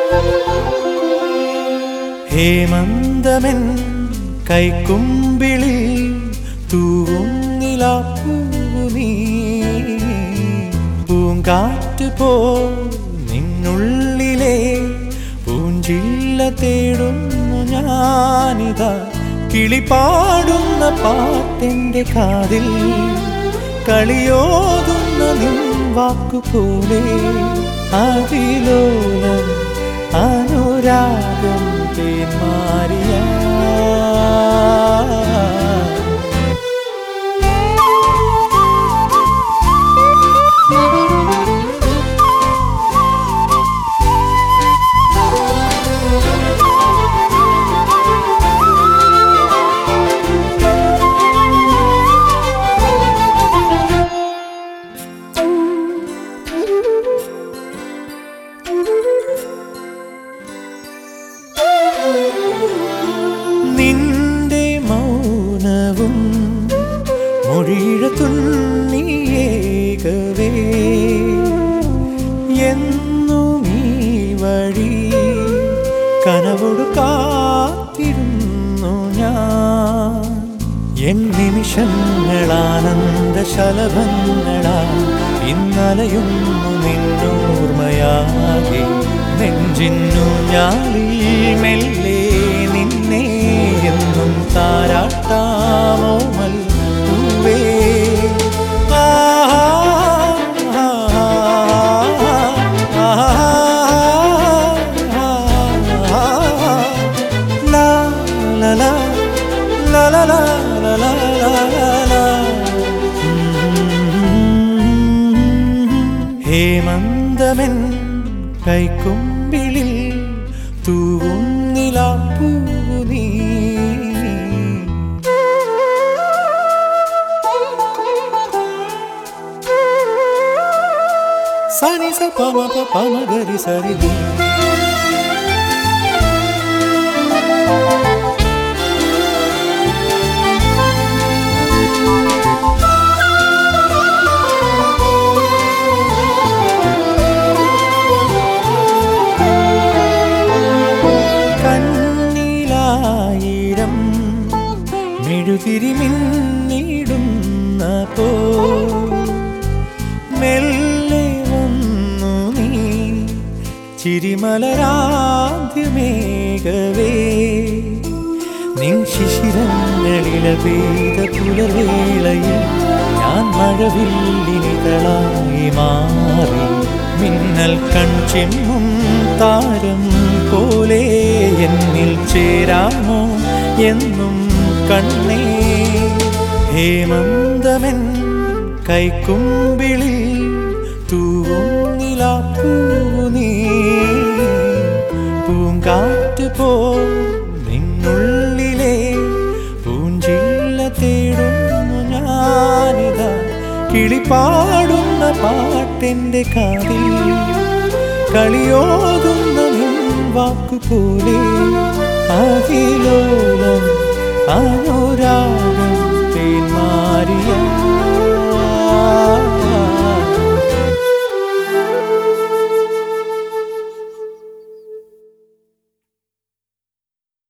ഹേമന്തമെൻ കൈക്കുമ്പിളിൽ തൂവുന്നിലാപ്പൂവു നീ പൂങ്കാറ്റ് പോ നിന്നുള്ളിലെ പൂഞ്ചില്ല തേടുന്നു ഞാനിതാ കിളിപാടുന്ന പാട്ടെന്റെ കാതിൽ കളിയോതുന്ന നിൻ വാക്കുപോലെ അതിലോലം അനുരാഗം തേന്മാരിയ നിന്റെ മൗനവും മൊഴിഴ തുണ്ണിയേകവേ എന്നും ഈ വഴി കനവോട് കാത്തിരുന്നു ഞാൻ എൻ നിമിഷങ്ങളാനന്ദ ശലഭങ്ങളാ ഇന്നലയുന്നു നിന്നോർമ്മയാകെ നെഞ്ചിന്നു ഞാളിൽ മെല്ലെ നിന്നെ എന്നും താരാട്ടാമോമൽ പൂവേ ആഹാ, ആഹാ, ആഹാ, ആഹാ. ലാ, ലാ, ലാ, ലാ, ലാ, ലാ, ലാ, ലാ, ലാ, ലാ, ലാ. ഹേമന്തമെൻ കൈക്കുമ്പിളിൽ തൂവുന്നിലാപ്പൂവു നീ സനി സ പമ പ പമ ഗരി സരി നീ കണ്ണിലായിരം മെഴുതിരി മിന്നിടുന്ന പോ മെല്ലെ വന്നു നീ ചിരിമലരാദ്യമേകവേ നിൻ ശിശിരങ്ങളില പെയ്ത പുലർവേളയിൽ ഞാൻ മഴവില്ലിനിതളായി മാറി മിന്നൽ കൺചെമ്മും താരം പോലെ എന്നിൽ ചേരാമോ എന്നും കണ്ണേ ഹേമന്തമെൻ കൈക്കുമ്പിളിൽ തൂവുന്നിലാപ്പൂവു നീ പൂങ്കാറ്റ് പോ നിന്നുള്ളിലെ പൂഞ്ചില്ല തേടുന്നു ഞാനിതാ കിളിപാടുന്ന പാട്ടെന്റെ കാതിൽ കളിയോതുന്ന നിൻ വാക്കുപോലെ അതിലോലം അനു